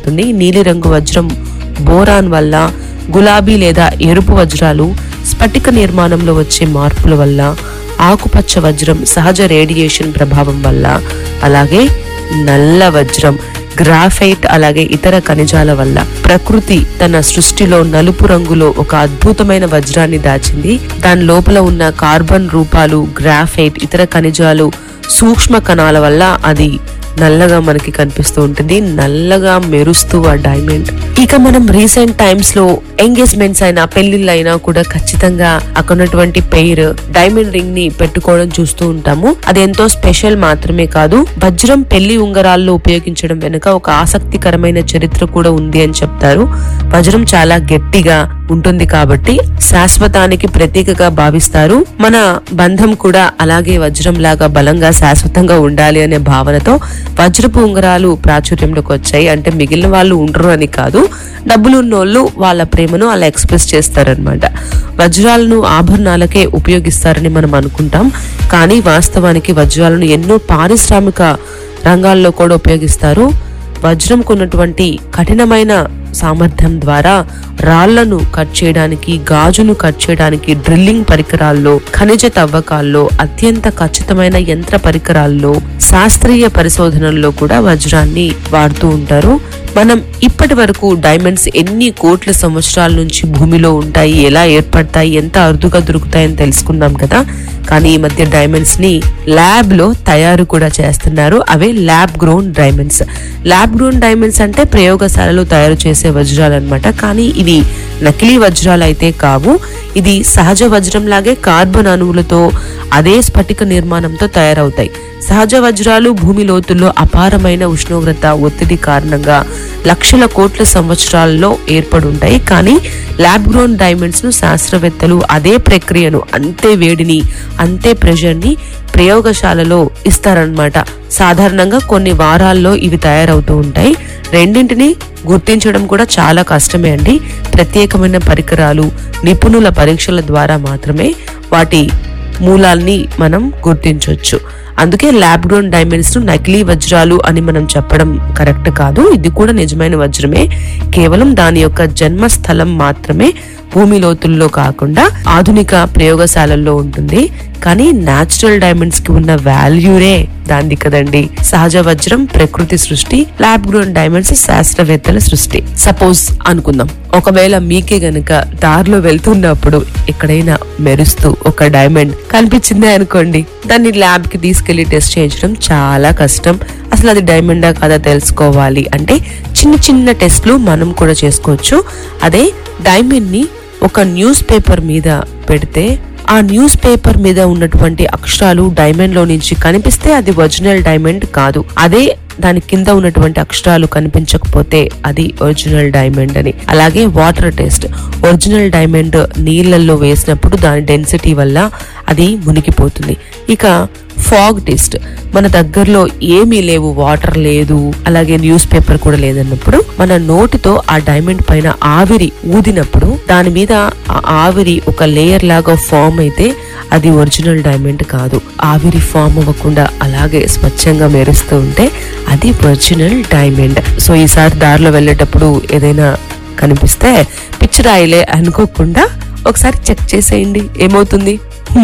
ఏర్పడుతుంది నీలిరంగు వజ్రం బోరాన్ వల్ల గులాబీ లేదా ఎరుపు వజ్రాలు స్ఫటిక నిర్మాణంలో వచ్చే మార్పుల వల్ల ఆకుపచ్చ వజ్రం సహజ రేడియేషన్ ప్రభావం వల్ల అలాగే నల్ల వజ్రం గ్రాఫైట్ అలాగే ఇతర ఖనిజాల వల్ల ప్రకృతి తన సృష్టిలో నలుపు రంగులో ఒక అద్భుతమైన వజ్రాన్ని దాచింది దాని లోపల ఉన్న కార్బన్ రూపాలు గ్రాఫైట్ ఇతర ఖనిజాలు సూక్ష్మ కణాల వల్ల అది నల్లగా మనకి కనిపిస్తూ ఉంటుంది నల్లగా మెరుస్తూ ఆ డైమండ్ ఇక మనం రీసెంట్ టైమ్స్ లో ఎంగేజ్మెంట్స్ అయినా పెళ్లిళ్ళు అయినా కూడా ఖచ్చితంగా అక్కడ ఉన్నటువంటి పెయిర్ డైమండ్ రింగ్ ని పెట్టుకోవడం చూస్తూ ఉంటాము అది ఎంతో స్పెషల్ మాత్రమే కాదు వజ్రం పెళ్లి ఉంగరాల్లో ఉపయోగించడం వెనుక ఒక ఆసక్తికరమైన చరిత్ర కూడా ఉంది అని చెప్తారు వజ్రం చాలా గట్టిగా ఉంటుంది కాబట్టి శాశ్వతానికి ప్రతీకగా భావిస్తారు మన బంధం కూడా అలాగే వజ్రం లాగా బలంగా శాశ్వతంగా ఉండాలి అనే భావనతో వజ్రపు ఉంగరాలు ప్రాచుర్యంలోకి వచ్చాయి అంటే మిగిలిన వాళ్ళు ఉండరు అని కాదు డబ్బులు ఉన్నోళ్ళు వాళ్ళ ప్రేమను అలా ఎక్స్ప్రెస్ చేస్తారనమాట వజ్రాలను ఆభరణాలకే ఉపయోగిస్తారని మనం అనుకుంటాం కానీ వాస్తవానికి వజ్రాలను ఎన్నో పారిశ్రామిక రంగాల్లో కూడా ఉపయోగిస్తారు వజ్రంకు ఉన్నటువంటి కఠినమైన సామర్థ్యం ద్వారా రాళ్లను కట్ చేయడానికి గాజును కట్ చేయడానికి డ్రిల్లింగ్ పరికరాల్లో ఖనిజ తవ్వకాల్లో అత్యంత ఖచ్చితమైన యంత్ర పరికరాల్లో శాస్త్రీయ పరిశోధనల్లో కూడా వజ్రాన్ని వాడుతూ ఉంటారు మనం ఇప్పటి వరకు డైమండ్స్ ఎన్ని కోట్ల సంవత్సరాల నుంచి భూమిలో ఉంటాయి ఎలా ఏర్పడతాయి ఎంత అరుదుగా దొరుకుతాయని తెలుసుకున్నాం కదా కానీ ఈ మధ్య డైమండ్స్ ని ల్యాబ్ లో తయారు కూడా చేస్తున్నారు అవే lab grown diamonds lab grown diamonds అంటే ప్రయోగశాలలో తయారు చేసే వజ్రాలు అనమాట కానీ ఇవి నకిలీ వజ్రాలు అయితే కావు ఇది సహజ వజ్రం లాగే కార్బన్ అణువులతో అదే స్ఫటిక నిర్మాణంతో తయారవుతాయి సహజ వజ్రాలు భూమి లోతుల్లో అపారమైన ఉష్ణోగ్రత ఒత్తిడి కారణంగా లక్షల కోట్ల సంవత్సరాల్లో ఏర్పడుంటాయి కానీ ల్యాబ్ గ్రోన్ డైమండ్స్ ను శాస్త్రవేత్తలు అదే ప్రక్రియను అంతే వేడిని అంతే ప్రెషర్ ని ప్రయోగశాలలో ఇస్తారనమాట సాధారణంగా కొన్ని వారాల్లో ఇవి తయారవుతూ ఉంటాయి రెండింటిని గుర్తించడం కూడా చాలా కష్టమే అండి ప్రత్యేకమైన పరికరాలు నిపుణుల పరీక్షల ద్వారా మాత్రమే వాటి మూలాల్ని మనం గుర్తించవచ్చు అందుకే ల్యాబ్ గ్రోన్ డైమండ్స్ ను నకిలీ వజ్రాలు అని మనం చెప్పడం కరెక్ట్ కాదు ఇది కూడా నిజమైన వజ్రమే కేవలం దాని యొక్క జన్మస్థలం మాత్రమే భూమి లోతుల్లో కాకుండా ఆధునిక ప్రయోగశాలల్లో ఉంటుంది కానీ నాచురల్ డైమండ్స్ కి ఉన్న వాల్యూరే దాంది కదండి సహజ వజ్రం ప్రకృతి సృష్టి ల్యాబ్ గ్రోన్ డైమండ్స్ శాస్త్రవేత్తల సృష్టి సపోజ్ అనుకుందాం ఒకవేళ మీకే గనుక దారిలో వెళ్తున్నప్పుడు ఎక్కడైనా మెరుస్తూ ఒక డైమండ్ కనిపించిందే అనుకోండి దాన్ని ల్యాబ్ కి తీసుకెళ్లి టెస్ట్ చేయించడం చాలా కష్టం అసలు అది డైమండా కాదా తెలుసుకోవాలి అంటే చిన్న చిన్న టెస్ట్లు మనం కూడా చేసుకోవచ్చు అదే డైమండ్ ని ఒక న్యూస్ పేపర్ మీద పెడితే ఆ న్యూస్ పేపర్ మీద ఉన్నటువంటి అక్షరాలు డైమండ్ లో నుంచి కనిపిస్తే అది ఒరిజినల్ డైమండ్ కాదు అదే దాని కింద ఉన్నటువంటి అక్షరాలు కనిపించకపోతే అది ఒరిజినల్ డైమండ్ అని అలాగే వాటర్ టెస్ట్ ఒరిజినల్ డైమండ్ నీళ్ళల్లో వేసినప్పుడు దాని డెన్సిటీ వల్ల అది మునిగిపోతుంది ఇక ఫాగ్ టెస్ట్ మన దగ్గరలో ఏమీ లేవు వాటర్ లేదు అలాగే న్యూస్ పేపర్ కూడా లేదన్నప్పుడు మన నోటితో ఆ డైమండ్ పైన ఆవిరి ఊదినప్పుడు దాని మీద ఆ ఆవిరి ఒక లేయర్ లాగా ఫామ్ అయితే అది ఒరిజినల్ డైమండ్ కాదు ఆవిరి ఫామ్ అవ్వకుండా అలాగే స్వచ్ఛంగా మెరుస్తూ ఉంటే అది ఒరిజినల్ డైమండ్ సో ఈసారి దారిలో వెళ్ళేటప్పుడు ఏదైనా కనిపిస్తే పిచ్చిరాయిలే అనుకోకుండా ఒకసారి చెక్ చేసేయండి ఏమవుతుంది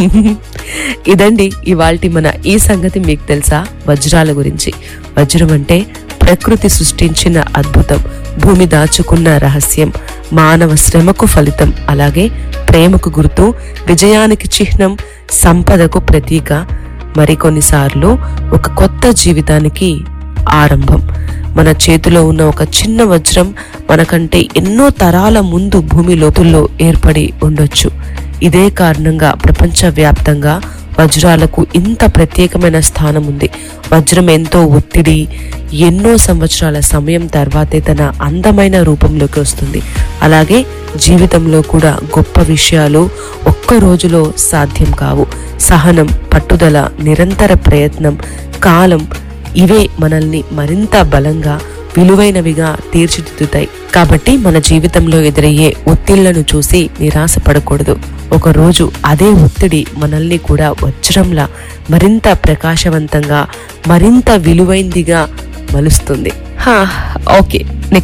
ఇదండి ఇవాల్టి మన ఈ సంగతి మీకు తెలుసా వజ్రాల గురించి వజ్రం అంటే ప్రకృతి సృష్టించిన అద్భుతం భూమి దాచుకున్న రహస్యం మానవ శ్రమకు ఫలితం అలాగే ప్రేమకు గుర్తు విజయానికి చిహ్నం సంపదకు ప్రతీక మరికొన్నిసార్లు ఒక కొత్త జీవితానికి ఆరంభం మన చేతిలో ఉన్న ఒక చిన్న వజ్రం మనకంటే ఎన్నో తరాల ముందు భూమి లోతుల్లో ఏర్పడి ఉండొచ్చు ఇదే కారణంగా ప్రపంచవ్యాప్తంగా వజ్రాలకు ఇంత ప్రత్యేకమైన స్థానం ఉంది వజ్రం ఎంతో ఒత్తిడి ఎన్నో సంవత్సరాల సమయం తర్వాతే తన అందమైన రూపంలోకి వస్తుంది అలాగే జీవితంలో కూడా గొప్ప విషయాలు ఒక్క రోజులో సాధ్యం కావు సహనం పట్టుదల నిరంతర ప్రయత్నం కాలం ఇవే మనల్ని మరింత బలంగా విలువైనవిగా తీర్చిదిద్దుతాయి కాబట్టి మన జీవితంలో ఎదురయ్యే ఒత్తిళ్లను చూసి నిరాశపడకూడదు ఒక రోజు అదే ఒత్తిడి మనల్ని కూడా వజ్రంలా మరింత ప్రకాశవంతంగా మరింత విలువైందిగా మలుస్తుంది హా, ఓకే నెక్స్ట్